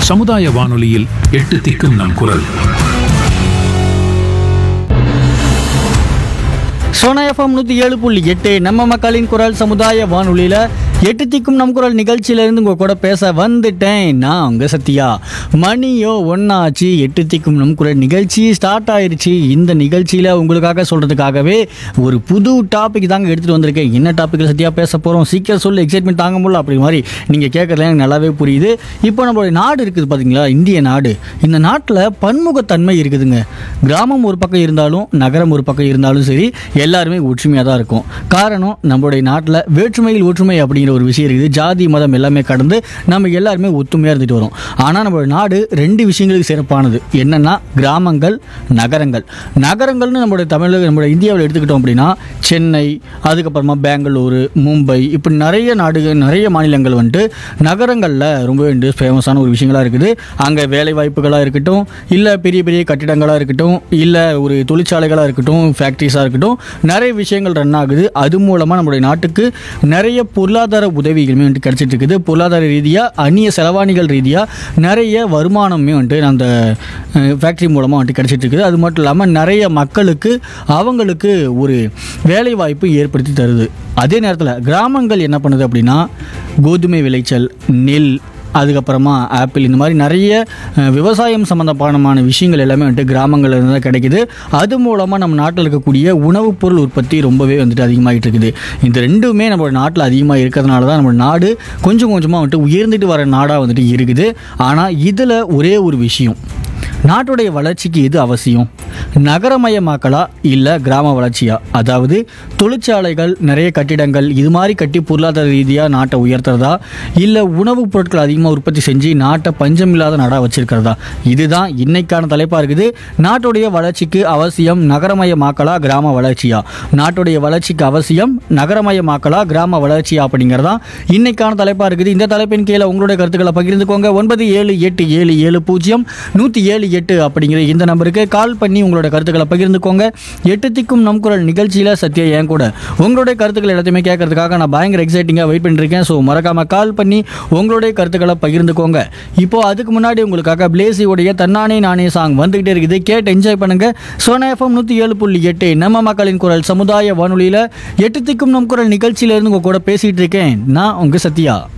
சமுதாய வானொலியில் எட்டு திக்கும் நம் குரல் சோனா எஃப்எம் நூற்றி ஏழு புள்ளி எட்டு நம்ம மக்களின் குரல் சமுதாய வானொலியில் எட்டு திக்கும் நம் குரல் நிகழ்ச்சியிலேருந்து உங்கள் கூட பேச வந்துட்டேன் நான் உங்கள் சத்யா மணியோ ஒன்னாச்சு எட்டு திக்கும் நம் குரல் நிகழ்ச்சி ஸ்டார்ட் ஆயிருச்சு இந்த நிகழ்ச்சியில் உங்களுக்காக சொல்கிறதுக்காகவே ஒரு புது டாபிக் தாங்க எடுத்துகிட்டு வந்திருக்கேன் என்ன டாப்பிக்கில் சத்யா பேச போகிறோம் சீக்கிரம் சொல்லி எக்ஸைட்மெண்ட் தாங்க முடியல அப்படி மாதிரி நீங்கள் கேட்குறதுல எனக்கு நல்லாவே புரியுது இப்போ நம்மளுடைய நாடு இருக்குது பார்த்தீங்களா இந்திய நாடு இந்த நாட்டில் பன்முகத்தன்மை இருக்குதுங்க கிராமம் ஒரு பக்கம் இருந்தாலும் நகரம் ஒரு பக்கம் இருந்தாலும் சரி எல்லாருமே ஒற்றுமையாக தான் இருக்கும் காரணம் நம்மளுடைய நாட்டில் வேற்றுமையில் ஒற்றுமை அப்படிங்கிற ஒரு விஷயம் இருக்குது ஜாதி மதம் எல்லாமே கடந்து நம்ம எல்லாருமே ஒத்துமையாக இருந்துட்டு வரோம் ஆனால் நம்மளுடைய நாடு ரெண்டு விஷயங்களுக்கு சிறப்பானது என்னென்னா கிராமங்கள் நகரங்கள் நகரங்கள்னு நம்மளுடைய தமிழக நம்மளுடைய இந்தியாவில் எடுத்துக்கிட்டோம் அப்படின்னா சென்னை அதுக்கப்புறமா பெங்களூரு மும்பை இப்படி நிறைய நாடுகள் நிறைய மாநிலங்கள் வந்துட்டு நகரங்களில் ரொம்பவே வந்து ஃபேமஸான ஒரு விஷயங்களாக இருக்குது அங்கே வேலை வாய்ப்புகளாக இருக்கட்டும் இல்லை பெரிய பெரிய கட்டிடங்களாக இருக்கட்டும் இல்லை ஒரு தொழிற்சாலைகளாக இருக்கட்டும் ஃபேக்ட்ரிஸாக இருக்கட்டும் நிறைய விஷயங்கள் ரன் ஆகுது அது மூலமாக நம்மளுடைய நாட்டுக்கு நிறைய பொருளாதார உதவிகளுமே வந்துட்டு கிடைச்சிட்டு இருக்குது பொருளாதார ரீதியாக அந்நிய செலவாணிகள் ரீதியாக நிறைய வருமானமே வந்துட்டு அந்த ஃபேக்ட்ரி மூலமாக வந்துட்டு கிடைச்சிட்டு இருக்குது அது மட்டும் இல்லாமல் நிறைய மக்களுக்கு அவங்களுக்கு ஒரு வேலை வாய்ப்பு ஏற்படுத்தி தருது அதே நேரத்தில் கிராமங்கள் என்ன பண்ணுது அப்படின்னா கோதுமை விளைச்சல் நெல் அதுக்கப்புறமா ஆப்பிள் இந்த மாதிரி நிறைய அஹ், விவசாயம் சம்மந்தமான விஷயங்கள் எல்லாமே வந்துட்டு கிராமங்கள்ல இருந்து தான் கிடைக்குது அது மூலமாக நம்ம நாட்டில் இருக்கக்கூடிய உணவுப் பொருள் உற்பத்தி ரொம்பவே வந்துட்டு அதிகமாகிட்டு இருக்குது இந்த ரெண்டுமே நம்ம நாட்டில் அதிகமாக இருக்கிறதுனால தான் நம்ம நாடு கொஞ்சம் கொஞ்சமாக வந்துட்டு உயர்ந்துட்டு வர நாடாக வந்துட்டு இருக்குது ஆனால் இதில் ஒரே ஒரு விஷயம் நாட்டுடைய வளர்ச்சிக்கு எது அவசியம் நகரமயமாக்கலா இல்லை கிராம வளர்ச்சியா அதாவது தொழிற்சாலைகள் நிறைய கட்டிடங்கள் இது மாதிரி கட்டி பொருளாதார ரீதியாக நாட்டை உயர்த்துறதா இல்லை உணவுப் பொருட்கள் அதிகமாக உற்பத்தி செஞ்சு நாட்டை பஞ்சம் இல்லாத நாடாக வச்சிருக்கிறதா இதுதான் இன்னைக்கான தலைப்பாக இருக்குது நாட்டுடைய வளர்ச்சிக்கு அவசியம் நகரமயமாக்கலா கிராம வளர்ச்சியா நாட்டுடைய வளர்ச்சிக்கு அவசியம் நகரமயமாக்கலா கிராம வளர்ச்சியா அப்படிங்கிறதா இன்னைக்கான தலைப்பாக இருக்குது இந்த தலைப்பின் கீழே உங்களுடைய கருத்துக்களை பகிர்ந்துக்கோங்க ஒன்பது ஏழு எட்டு ஏழு ஏழு பூஜ்ஜியம் நூற்றி ஏழு எட்டு அப்படிங்கிற இந்த நம்பருக்கு கால் பண்ணி உங்களோட கருத்துக்களை பகிர்ந்துக்கோங்க எட்டு திக்கும் நம் குரல் நிகழ்ச்சியில் சத்யா என் கூட உங்களுடைய கருத்துக்கள் எல்லாத்தையுமே கேட்கறதுக்காக நான் பயங்கர எக்ஸைட்டிங்காக வெயிட் பண்ணிருக்கேன் ஸோ மறக்காம கால் பண்ணி உங்களுடைய கருத்துக்களை பகிர்ந்துக்கோங்க இப்போ அதுக்கு முன்னாடி உங்களுக்காக பிளேசியோடைய தன்னானே நானே சாங் வந்துகிட்டே இருக்குது கேட்டு என்ஜாய் பண்ணுங்க சோனா எஃப்எம் நூற்றி ஏழு புள்ளி எட்டு நம்ம மக்களின் குரல் சமுதாய வானொலியில் எட்டு திக்கும் நம் குரல் நிகழ்ச்சியிலேருந்து உங்க கூட பேசிட்டு இருக்கேன் நான் உங்க சத்யா